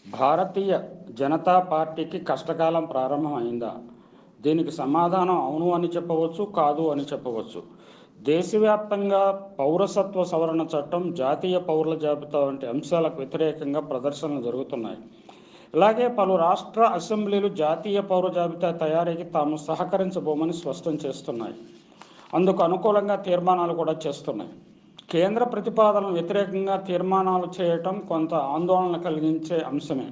భారతీయ జనతా పార్టీకి కష్టకాలం ప్రారంభమైందా దీనికి సమాధానం అవును అని చెప్పవచ్చు కాదు అని చెప్పవచ్చు దేశవ్యాప్తంగా పౌరసత్వ సవరణ చట్టం జాతీయ పౌరుల జాబితా వంటి అంశాలకు వ్యతిరేకంగా ప్రదర్శనలు జరుగుతున్నాయి ఇలాగే పలు రాష్ట్ర అసెంబ్లీలు జాతీయ పౌర జాబితా తయారీకి తాము సహకరించబోమని స్పష్టం చేస్తున్నాయి అందుకు అనుకూలంగా తీర్మానాలు కూడా చేస్తున్నాయి కేంద్ర ప్రతిపాదనలు వ్యతిరేకంగా తీర్మానాలు చేయటం కొంత ఆందోళన కలిగించే అంశమే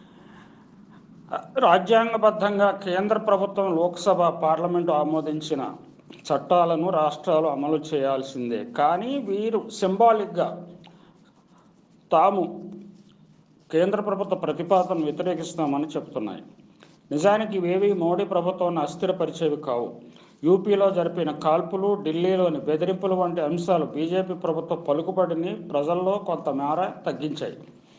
రాజ్యాంగబద్ధంగా కేంద్ర ప్రభుత్వం లోక్సభ పార్లమెంటు ఆమోదించిన చట్టాలను రాష్ట్రాలు అమలు చేయాల్సిందే కానీ వీరు సింబాలిక్గా తాము కేంద్ర ప్రభుత్వ ప్రతిపాదనను వ్యతిరేకిస్తామని చెప్తున్నాయి నిజానికి ఇవేవి మోడీ ప్రభుత్వాన్ని అస్థిరపరిచేవి కావు యూపీలో జరిపిన కాల్పులు ఢిల్లీలోని బెదిరింపులు వంటి అంశాలు బీజేపీ ప్రభుత్వ పలుకుబడిని ప్రజల్లో కొంతమేర తగ్గించాయి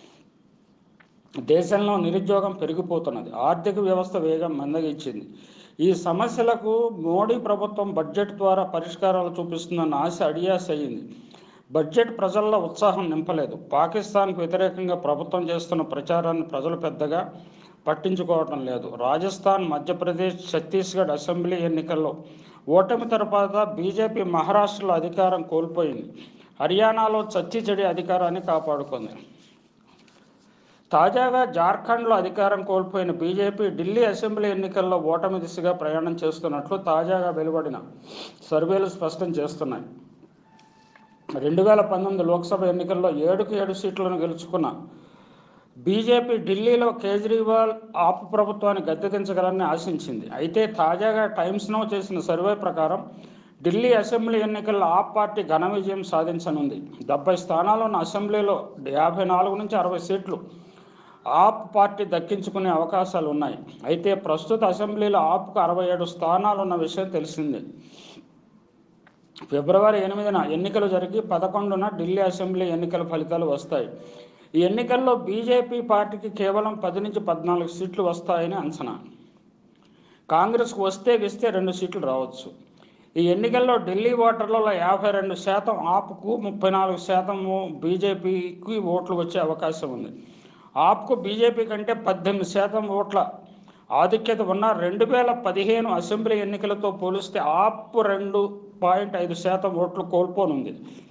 దేశంలో నిరుద్యోగం పెరిగిపోతున్నది ఆర్థిక వ్యవస్థ వేగం మందగించింది ఈ సమస్యలకు మోడీ ప్రభుత్వం బడ్జెట్ ద్వారా పరిష్కారాలు చూపిస్తుందన్న ఆశ అడియాస్ అయ్యింది బడ్జెట్ ప్రజల్లో ఉత్సాహం నింపలేదు పాకిస్తాన్కు వ్యతిరేకంగా ప్రభుత్వం చేస్తున్న ప్రచారాన్ని ప్రజలు పెద్దగా పట్టించుకోవటం లేదు రాజస్థాన్ మధ్యప్రదేశ్ ఛత్తీస్గఢ్ అసెంబ్లీ ఎన్నికల్లో ఓటమి తర్వాత బీజేపీ మహారాష్ట్రలో అధికారం కోల్పోయింది హర్యానాలో చచ్చి చెడి అధికారాన్ని కాపాడుకుంది తాజాగా జార్ఖండ్లో అధికారం కోల్పోయిన బీజేపీ ఢిల్లీ అసెంబ్లీ ఎన్నికల్లో ఓటమి దిశగా ప్రయాణం చేస్తున్నట్లు తాజాగా వెలువడిన సర్వేలు స్పష్టం చేస్తున్నాయి రెండు వేల పంతొమ్మిది లోక్సభ ఎన్నికల్లో ఏడుకు ఏడు సీట్లను గెలుచుకున్న బీజేపీ ఢిల్లీలో కేజ్రీవాల్ ఆప్ ప్రభుత్వాన్ని గద్దెదించగలని ఆశించింది అయితే తాజాగా టైమ్స్ నో చేసిన సర్వే ప్రకారం ఢిల్లీ అసెంబ్లీ ఎన్నికల్లో ఆప్ పార్టీ ఘన విజయం సాధించనుంది డెబ్బై స్థానాలున్న అసెంబ్లీలో యాభై నాలుగు నుంచి అరవై సీట్లు ఆప్ పార్టీ దక్కించుకునే అవకాశాలు ఉన్నాయి అయితే ప్రస్తుత అసెంబ్లీలో ఆప్కు అరవై ఏడు స్థానాలు ఉన్న విషయం తెలిసిందే ఫిబ్రవరి ఎనిమిదిన ఎన్నికలు జరిగి పదకొండున ఢిల్లీ అసెంబ్లీ ఎన్నికల ఫలితాలు వస్తాయి ఈ ఎన్నికల్లో బీజేపీ పార్టీకి కేవలం పది నుంచి పద్నాలుగు సీట్లు వస్తాయని అంచనా కాంగ్రెస్కు వస్తే గెస్తే రెండు సీట్లు రావచ్చు ఈ ఎన్నికల్లో ఢిల్లీ ఓటర్లలో యాభై రెండు శాతం ఆప్కు ముప్పై నాలుగు శాతము బీజేపీకి ఓట్లు వచ్చే అవకాశం ఉంది ఆప్కు బీజేపీ కంటే పద్దెనిమిది శాతం ఓట్ల ఆధిక్యత ఉన్న రెండు వేల పదిహేను అసెంబ్లీ ఎన్నికలతో పోలిస్తే ఆప్ రెండు పాయింట్ ఐదు శాతం ఓట్లు కోల్పోనుంది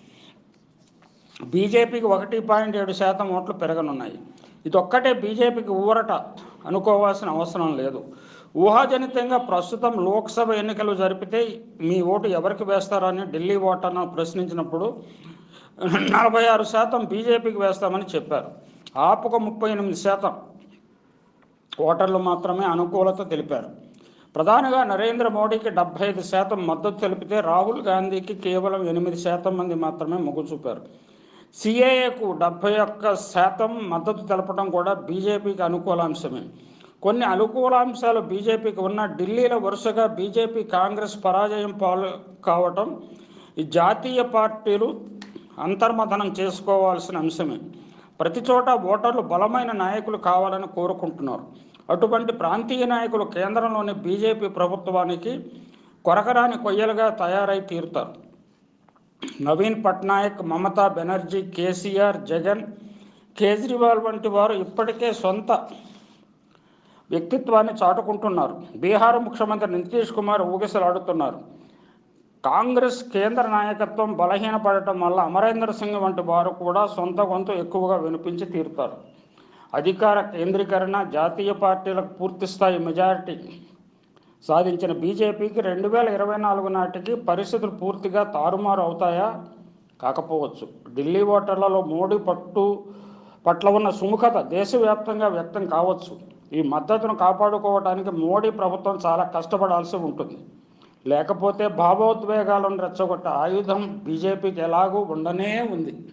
బీజేపీకి ఒకటి పాయింట్ ఏడు శాతం ఓట్లు పెరగనున్నాయి ఇదొక్కటే బీజేపీకి ఊరట అనుకోవాల్సిన అవసరం లేదు ఊహాజనితంగా ప్రస్తుతం లోక్సభ ఎన్నికలు జరిపితే మీ ఓటు ఎవరికి వేస్తారని ఢిల్లీ ఓటర్ను ప్రశ్నించినప్పుడు నలభై ఆరు శాతం బీజేపీకి వేస్తామని చెప్పారు ఆపుకు ముప్పై ఎనిమిది శాతం ఓటర్లు మాత్రమే అనుకూలత తెలిపారు ప్రధానిగా నరేంద్ర మోడీకి డెబ్బై ఐదు శాతం మద్దతు తెలిపితే రాహుల్ గాంధీకి కేవలం ఎనిమిది శాతం మంది మాత్రమే మొగ్గు చూపారు సిఏఏకు డెబ్బై ఒక్క శాతం మద్దతు తెలపడం కూడా బీజేపీకి అనుకూలాంశమే కొన్ని అనుకూలాంశాలు బీజేపీకి ఉన్న ఢిల్లీలో వరుసగా బీజేపీ కాంగ్రెస్ పరాజయం పాలు కావటం ఈ జాతీయ పార్టీలు అంతర్మథనం చేసుకోవాల్సిన అంశమే ప్రతి చోట ఓటర్లు బలమైన నాయకులు కావాలని కోరుకుంటున్నారు అటువంటి ప్రాంతీయ నాయకులు కేంద్రంలోని బీజేపీ ప్రభుత్వానికి కొరకరాని కొయ్యలుగా తయారై తీరుతారు నవీన్ పట్నాయక్ మమతా బెనర్జీ కేసీఆర్ జగన్ కేజ్రీవాల్ వంటి వారు ఇప్పటికే సొంత వ్యక్తిత్వాన్ని చాటుకుంటున్నారు బీహార్ ముఖ్యమంత్రి నితీష్ కుమార్ ఊగిసలాడుతున్నారు కాంగ్రెస్ కేంద్ర నాయకత్వం బలహీనపడటం వల్ల అమరేందర్ సింగ్ వంటి వారు కూడా సొంత గొంతు ఎక్కువగా వినిపించి తీరుతారు అధికార కేంద్రీకరణ జాతీయ పార్టీలకు పూర్తిస్థాయి మెజారిటీ సాధించిన బీజేపీకి రెండు వేల ఇరవై నాలుగు నాటికి పరిస్థితులు పూర్తిగా తారుమారు అవుతాయా కాకపోవచ్చు ఢిల్లీ ఓటర్లలో మోడీ పట్టు పట్ల ఉన్న సుముఖత దేశవ్యాప్తంగా వ్యక్తం కావచ్చు ఈ మద్దతును కాపాడుకోవడానికి మోడీ ప్రభుత్వం చాలా కష్టపడాల్సి ఉంటుంది లేకపోతే భావోద్వేగాలను రెచ్చగొట్టే ఆయుధం బీజేపీకి ఎలాగూ ఉండనే ఉంది